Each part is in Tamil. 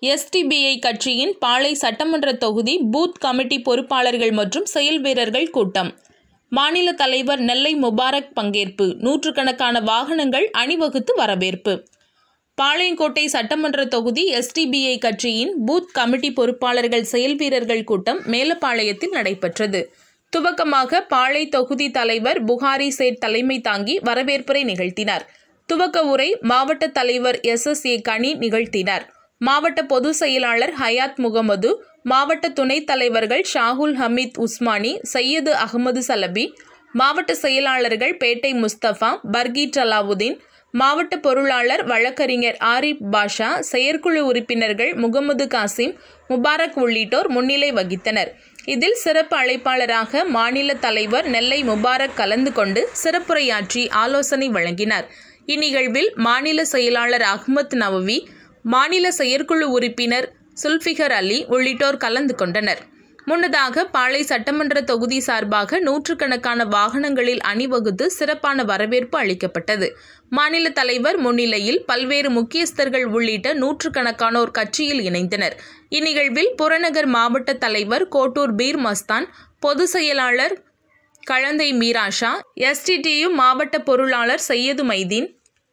எஸ்டிபிஐ கட்சியின் பாளை சட்டமன்ற தொகுதி பூத் கமிட்டி பொறுப்பாளர்கள் மற்றும் செயல் வீரர்கள் கூட்டம் மாநில தலைவர் நெல்லை முபாரக் பங்கேற்பு நூற்றுக்கணக்கான வாகனங்கள் அணிவகுத்து வரவேற்பு பாளையங்கோட்டை சட்டமன்ற தொகுதி எஸ்டிபிஐ கட்சியின் பூத் கமிட்டி பொறுப்பாளர்கள் செயல் வீரர்கள் கூட்டம் மேலப்பாளையத்தில் நடைபெற்றது துவக்கமாக பாளை தொகுதி தலைவர் புகாரி சேட் தலைமை தாங்கி வரவேற்புரை நிகழ்த்தினார் துவக்க உரை மாவட்ட தலைவர் எஸ் எஸ் ஏ கனி நிகழ்த்தினார் மாவட்ட பொதுச் செயலாளர் ஹயாத் முகமது மாவட்ட துணைத் தலைவர்கள் ஷாகுல் ஹமீத் உஸ்மானி சையது அகமது சலபி மாவட்ட செயலாளர்கள் பேட்டை முஸ்தபா பர்கீட் அலாவுதீன் மாவட்ட பொருளாளர் வழக்கறிஞர் ஆரிப் பாஷா செயற்குழு உறுப்பினர்கள் முகமது காசிம் முபாரக் உள்ளிட்டோர் முன்னிலை வகித்தனர் இதில் சிறப்பு அழைப்பாளராக மாநில தலைவர் நெல்லை முபாரக் கலந்து கொண்டு சிறப்புரையாற்றி ஆலோசனை வழங்கினார் இந்நிகழ்வில் மாநில செயலாளர் அஹ்மத் நவவி மாநில செயற்குழு உறுப்பினர் சுல்பிகர் அலி உள்ளிட்டோர் கலந்து கொண்டனர் முன்னதாக பாளை சட்டமன்ற தொகுதி சார்பாக நூற்றுக்கணக்கான வாகனங்களில் அணிவகுத்து சிறப்பான வரவேற்பு அளிக்கப்பட்டது மாநில தலைவர் முன்னிலையில் பல்வேறு முக்கியஸ்தர்கள் உள்ளிட்ட நூற்றுக்கணக்கானோர் கட்சியில் இணைந்தனர் இந்நிகழ்வில் புறநகர் மாவட்ட தலைவர் கோட்டூர் பீர் மஸ்தான் பொதுச் செயலாளர் கழந்தை மீராஷா எஸ்டிடியு மாவட்ட பொருளாளர் சையது மைதீன்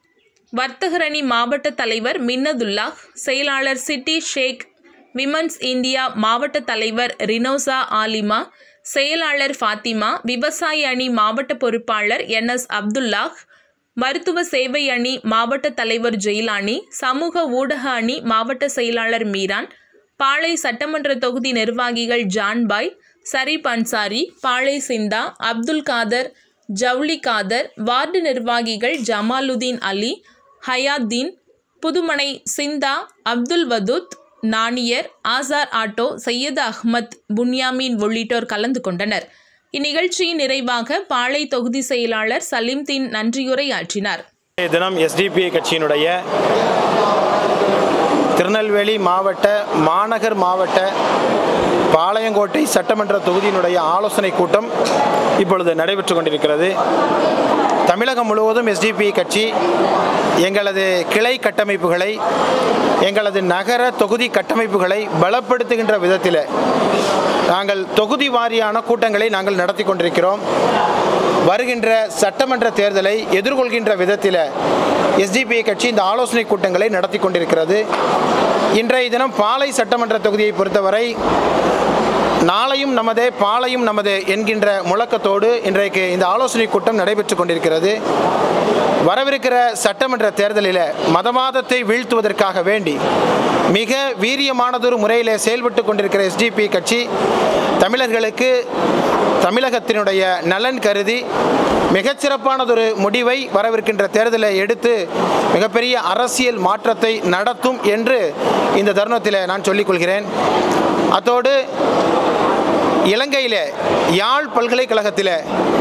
வர்த்தகரணி மாவட்ட தலைவர் மின்னதுல்லாஹ் செயலாளர் சிட்டி ஷேக் விமன்ஸ் இந்தியா மாவட்ட தலைவர் ரினோசா ஆலிமா செயலாளர் ஃபாத்திமா விவசாய அணி மாவட்ட பொறுப்பாளர் என் எஸ் அப்துல்லாஹ் மருத்துவ சேவை அணி மாவட்ட தலைவர் ஜெயிலானி சமூக ஊடக அணி மாவட்ட செயலாளர் மீரான் பாளை சட்டமன்ற தொகுதி நிர்வாகிகள் ஜான்பாய் சரீப் அன்சாரி பாளை சிந்தா அப்துல் காதர் ஜவுளி காதர் வார்டு நிர்வாகிகள் ஜமாலுதீன் அலி ஹயாத்தீன் புதுமனை சிந்தா அப்துல் வதூத் நானியர் ஆசார் ஆட்டோ சையது அஹ்மத் புன்யாமீன் உள்ளிட்டோர் கலந்து கொண்டனர் இந்நிகழ்ச்சியின் நிறைவாக பாளை தொகுதி செயலாளர் சலீம்தீன் நன்றியுரை ஆற்றினார் இன்றைய தினம் எஸ்டிபிஐ கட்சியினுடைய திருநெல்வேலி மாவட்ட மாநகர் மாவட்ட பாளையங்கோட்டை சட்டமன்ற தொகுதியினுடைய ஆலோசனை கூட்டம் இப்பொழுது நடைபெற்று கொண்டிருக்கிறது தமிழகம் முழுவதும் எஸ்டிபிஐ கட்சி எங்களது கிளை கட்டமைப்புகளை எங்களது நகர தொகுதி கட்டமைப்புகளை பலப்படுத்துகின்ற விதத்தில் நாங்கள் தொகுதி வாரியான கூட்டங்களை நாங்கள் நடத்தி கொண்டிருக்கிறோம் வருகின்ற சட்டமன்ற தேர்தலை எதிர்கொள்கின்ற விதத்தில் எஸ்டிபிஐ கட்சி இந்த ஆலோசனை கூட்டங்களை நடத்தி கொண்டிருக்கிறது இன்றைய தினம் பாலை சட்டமன்ற தொகுதியை பொறுத்தவரை நாளையும் நமதே பாலையும் நமது என்கின்ற முழக்கத்தோடு இன்றைக்கு இந்த ஆலோசனை கூட்டம் நடைபெற்று கொண்டிருக்கிறது வரவிருக்கிற சட்டமன்ற தேர்தலில் மதவாதத்தை வீழ்த்துவதற்காக வேண்டி மிக வீரியமானதொரு முறையில் செயல்பட்டு கொண்டிருக்கிற எஸ்டிபி கட்சி தமிழர்களுக்கு தமிழகத்தினுடைய நலன் கருதி மிகச்சிறப்பானதொரு முடிவை வரவிருக்கின்ற தேர்தலை எடுத்து மிகப்பெரிய அரசியல் மாற்றத்தை நடத்தும் என்று இந்த தருணத்தில் நான் சொல்லிக்கொள்கிறேன் அத்தோடு இலங்கையில் யாழ் பல்கலைக்கழகத்தில்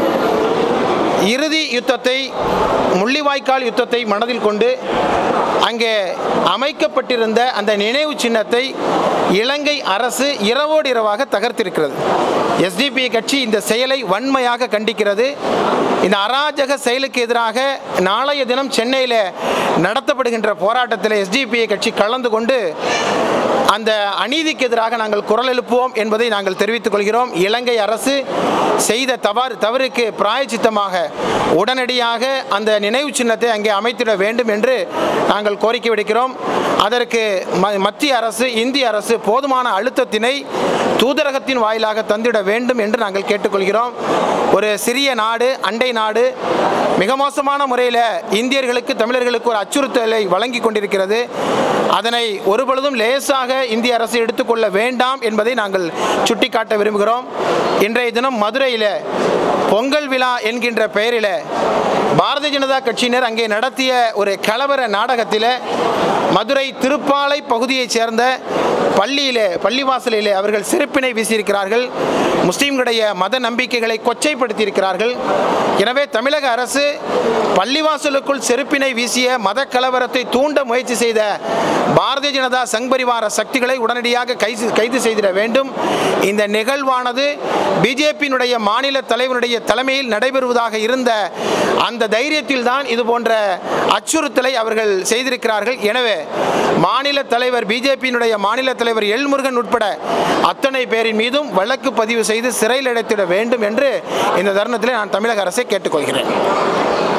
இறுதி யுத்தத்தை முள்ளிவாய்க்கால் யுத்தத்தை மனதில் கொண்டு அங்கே அமைக்கப்பட்டிருந்த அந்த நினைவு சின்னத்தை இலங்கை அரசு இரவோடு இரவாக தகர்த்திருக்கிறது எஸ்டிபி கட்சி இந்த செயலை வன்மையாக கண்டிக்கிறது இந்த அராஜக செயலுக்கு எதிராக நாளைய தினம் சென்னையில் நடத்தப்படுகின்ற போராட்டத்தில் எஸ்டிபிஐ கட்சி கலந்து கொண்டு அந்த அநீதிக்கு எதிராக நாங்கள் குரல் எழுப்புவோம் என்பதை நாங்கள் தெரிவித்துக் கொள்கிறோம் இலங்கை அரசு செய்த தவறு தவறுக்கு பிராயச்சித்தமாக உடனடியாக அந்த நினைவு சின்னத்தை அங்கே அமைத்திட வேண்டும் என்று நாங்கள் கோரிக்கை விடுக்கிறோம் அதற்கு ம- மத்திய அரசு இந்திய அரசு போதுமான அழுத்தத்தினை தூதரகத்தின் வாயிலாக தந்திட வேண்டும் என்று நாங்கள் கேட்டுக்கொள்கிறோம் ஒரு சிறிய நாடு அண்டை நாடு மிக மோசமான முறையில் இந்தியர்களுக்கு தமிழர்களுக்கு ஒரு அச்சுறுத்தலை வழங்கி கொண்டிருக்கிறது அதனை ஒருபொழுதும் லேசாக இந்திய அரசு எடுத்துக்கொள்ள வேண்டாம் என்பதை நாங்கள் சுட்டிக்காட்ட விரும்புகிறோம் இன்றைய தினம் மதுரையில் பொங்கல் விழா என்கின்ற பெயரில் பாரதிய ஜனதா கட்சியினர் அங்கே நடத்திய ஒரு கலவர நாடகத்தில் மதுரை திருப்பாலை பகுதியைச் சேர்ந்த பள்ளியிலே பள்ளிவாசலிலே அவர்கள் செருப்பினை வீசியிருக்கிறார்கள் முஸ்லீம்களுடைய மத நம்பிக்கைகளை கொச்சைப்படுத்தியிருக்கிறார்கள் எனவே தமிழக அரசு பள்ளிவாசலுக்குள் செருப்பினை வீசிய மத கலவரத்தை தூண்ட முயற்சி செய்த பாரதிய ஜனதா சங் பரிவார சக்திகளை உடனடியாக கைது கைது செய்திட வேண்டும் இந்த நிகழ்வானது பிஜேபியினுடைய மாநில தலைவருடைய தலைமையில் நடைபெறுவதாக இருந்த அந்த தைரியத்தில் தான் இது போன்ற அச்சுறுத்தலை அவர்கள் செய்திருக்கிறார்கள் எனவே மாநில தலைவர் பிஜேபியினுடைய மாநில தலைவர் எல்முருகன் உட்பட அத்தனை பேரின் மீதும் வழக்கு பதிவு செய்து சிறையில் அடைத்திட வேண்டும் என்று இந்த தருணத்தில் நான் தமிழக அரசை கேட்டுக்கொள்கிறேன்